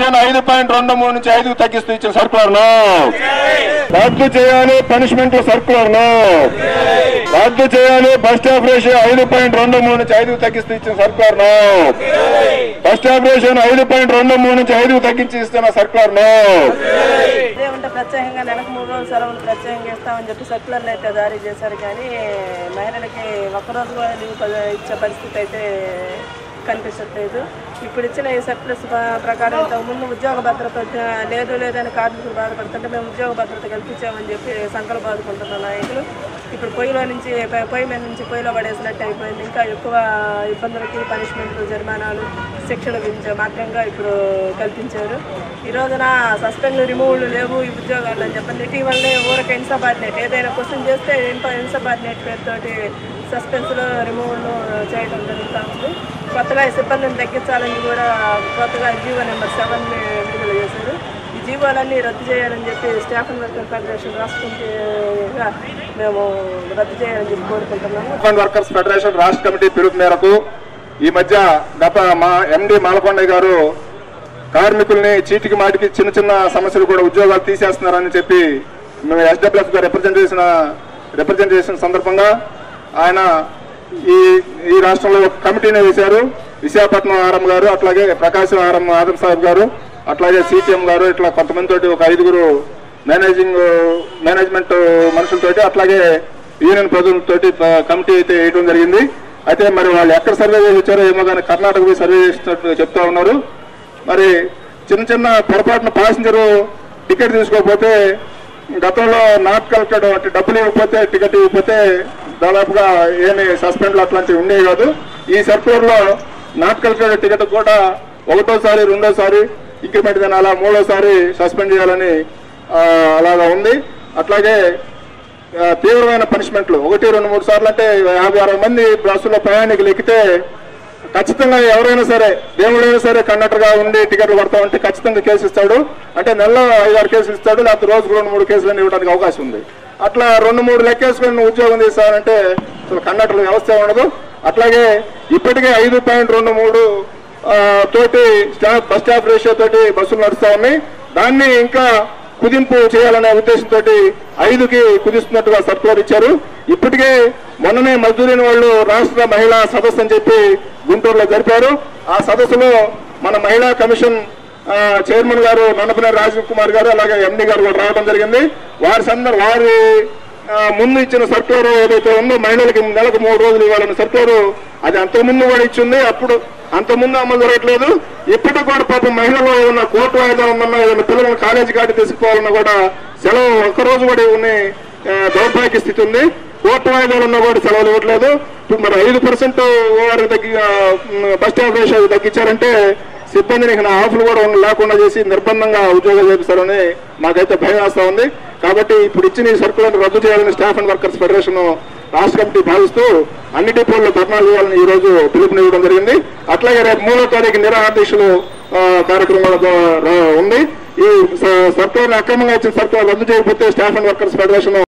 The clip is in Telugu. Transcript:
ఫెడరేషన్ ఐదు పాయింట్ రెండు మూడు నుంచి ఐదుకు తగ్గిస్తూ ఇచ్చిన సర్కులర్ ను రద్దు చేయాలి పనిష్మెంట్ సర్కులర్ ను రద్దు చేయాలి బస్ స్టాప్ రేషియో ఐదు పాయింట్ రెండు మూడు నుంచి ఐదుకు తగ్గిస్తూ ఇచ్చిన సర్కులర్ ను బస్ స్టాప్ రేషియోను ఐదు పాయింట్ రెండు మూడు నుంచి ఐదుకు తగ్గించి ఇస్తున్న సర్కులర్ ను ఇదేమంటే ప్రత్యేకంగా నెలకు మూడు రోజులు సెలవులు ప్రత్యేకంగా ఇస్తామని చెప్పి సర్కులర్లు అయితే జారీ చేశారు కానీ మహిళలకి ఒక్కరోజు కూడా లీవ్ ప- ఇచ్చే పరిస్థితి అయితే కనిపించట్లేదు ఇప్పుడు ఇచ్చిన ఈ సర్ప్లస్ ప- ప్రకారం ఇంతకుముందు ఉద్యోగ భద్రత వచ్చి- లేదు లేదని కార్మికులు బాధపడుతుంటే మేము ఉద్యోగ భద్రత కల్పించామని చెప్పి సంకలు బాదుకుంటున్న నాయకులు ఇప్పుడు పొయ్యిలో నుంచి పొ- పొయ్యి మీద నుంచి పొయ్యిలో పడేసినట్టు అయిపోయింది ఇంకా ఎక్కువ ఇబ్బందులకి పనిష్మెంట్లు జరిమానాలు శిక్షణ విధించే మార్గంగా ఇప్పుడు కల్పించారు ఈ రోజున సస్పెండ్ రిమూవ్లు లేవు ఈ ఉద్యోగాలు అని చెప్పండి ఇటీవలనే ఊరక ఇన్సబార్డినేట్ ఏదైనా క్వశ్చన్ చేస్తే ఇన్సబార్డినేట్ పేరుతోటి సస్పెన్స్లో రిమూవ్లు చేయడం జరుగుతూ ఉంది కొత్తగా ఈ సిబ్బందిని తగ్గించాలని కూడా కొత్తగా జీవో నెంబర్ సెవెన్ విడుదల చేశారు ఈ జీవోలన్నీ రద్దు చేయాలని చెప్పి స్టాఫ్ అండ్ వర్కర్ ఫెడరేషన్ రాష్ట్రంగా మేము రద్దు చేయాలని చెప్పి కోరుకుంటున్నాము అండ్ వర్కర్స్ ఫెడరేషన్ రాష్ట్ర కమిటీ పిలుపు మేరకు ఈ మధ్య గత మా ఎండి మాలకొండయ్య గారు కార్మికుల్ని చీటికి మాటికి చిన్న చిన్న సమస్యలు కూడా ఉద్యోగాలు తీసేస్తున్నారని చెప్పి మేము ఎస్డబ్ల్యూఎఫ్ గా రిప్రజెంట్ చేసిన రిప్రజెంట్ చేసిన సందర్భంగా ఆయన ఈ ఈ రాష్ట్రంలో ఒక కమిటీని వేశారు విశాఖపట్నం ఆర్ఎం గారు అట్లాగే ప్రకాశం ఆర్ఎం ఆదం సాహెబ్ గారు అట్లాగే సిపిఎం గారు ఇట్లా కొంతమంది తోటి ఒక ఐదుగురు మేనేజింగ్ మేనేజ్మెంట్ మనుషులతోటి అట్లాగే యూనియన్ ప్రజలతోటి ప- కమిటీ అయితే వేయడం జరిగింది అయితే మరి వాళ్ళు ఎక్కడ సర్వే చేసి వచ్చారో ఏమో కానీ కర్ణాటక పోయి సర్వే చేసినట్టు చెప్తా ఉన్నారు మరి చిన్న చిన్న పొరపాటున ప్యాసింజర్ టికెట్ తీసుకోకపోతే గతంలో నాట్ కలెక్టెడ్ అంటే డబ్బులు ఇవ్వకపోతే టికెట్ ఇవ్వకపోతే దాదాపుగా ఏమి సస్పెండ్లు అట్లాంటివి ఉండేవి కాదు ఈ సర్క్యులర్ లో నాట్ కలెక్టెడ్ టికెట్ కూడా ఒకటోసారి రెండోసారి ఇంక్రిమెంట్ తినాలా మూడోసారి సస్పెండ్ చేయాలని ఆ, అలాగా ఉంది అట్లాగే ఆ, తీవ్రమైన పనిష్మెంట్లు ఒకటి రెండు మూడు సార్లు అంటే యాభై అరవై మంది బస్సులో ప్రయాణికులు ఎక్కితే ఖచ్చితంగా ఎవరైనా సరే దేవుడైనా సరే కండక్టర్ గా ఉండి టికెట్లు కొడతా ఉంటే ఖచ్చితంగా కేసు ఇస్తాడు అంటే నెలలో ఐదారు కేసులు ఇస్తాడు లేకపోతే రోజుకు రెండు మూడు కేసులు ఇవ్వడానికి అవకాశం ఉంది అట్లా రెండు మూడు లెక్కేసుకొని నువ్వు ఉద్యోగం తీస్తానంటే అసలు కండక్టర్ వ్యవస్థ ఉండదు అట్లాగే ఇప్పటికే ఐదు పాయింట్ రెండు మూడు ఆ, తోటి స్టాఫ్ బస్ స్టాఫ్ రేషియో తోటి బస్సులు నడుస్తా ఉన్నాయి దాన్ని ఇంకా కుదింపు చేయాలనే ఉద్దేశంతో ఐదుకి కుదిస్తున్నట్టుగా సర్కులర్ ఇచ్చారు ఇప్పటికే మొన్ననే మజ్దూరిన వాళ్ళు రాష్ట్ర మహిళా సదస్సు అని చెప్పి గుంటూరులో జరిపారు ఆ సదస్సులో మన మహిళా కమిషన్ ఆ, చైర్మన్ గారు నన్నపనేని రాజీవ్ కుమార్ గారు అలాగే ఎండి గారు కూడా రావడం జరిగింది వారి సందర్ వారి ఆ, ముందు ఇచ్చిన సర్కులర్ ఏదైతే ఉందో మహిళలకి నెలకు మూడు రోజులు ఇవ్వాలన్న సర్కులర్ అది అంతకుముందు కూడా ఇచ్చింది అప్పుడు అంతకుముందు అమలు జరగట్లేదు ఇప్పటికి కూడా పాపం మహిళలు ఏదైనా కోర్టు వాయిదా ఉందన్నా ఏదైనా పిల్లలను కాలేజీ కాటి తీసుకుపోవాలన్నా కూడా సెలవు ఒక్కరోజు కూడా ఇవ్వని ఆ, దౌర్భాగ్య స్థితి ఉంది కోర్టు వాయిదాలు ఉన్నా కూడా సెలవులు ఇవ్వట్లేదు ఇప్పుడు మరి ఐదు పర్సెంట్ ఓవర్ తగ్గి ఆ, మ్, బస్ స్టాప్ రేషియో తగ్గించారంటే సిబ్బందిని ఇక ఆఫ్లు కూడా ఉన్న- లేకుండా చేసి నిర్బంధంగా ఉద్యోగాలు చేపిస్తారని మాకైతే భయం వేస్తా ఉంది కాబట్టి ఇప్పుడు ఇచ్చిన ఈ సర్కులను రద్దు చేయాలని స్టాఫ్ అండ్ వర్కర్స్ ఫెడరేషన్ రాష్ట్ర కమిటీ భావిస్తూ అన్ని డిపోల్లో ధర్నాలు చేయాలని ఈ రోజు పిలుపునివ్వడం జరిగింది అట్లాగే రేపు మూడో తారీఖు నిరాహారదీక్షలు ఆ, కార్యక్రమం రా- ఉంది ఈ సర్కులను అక్రమంగా ఇచ్చిన సర్కులు రద్దు చేయకపోతే స్టాఫ్ అండ్ వర్కర్స్ ఫెడరేషన్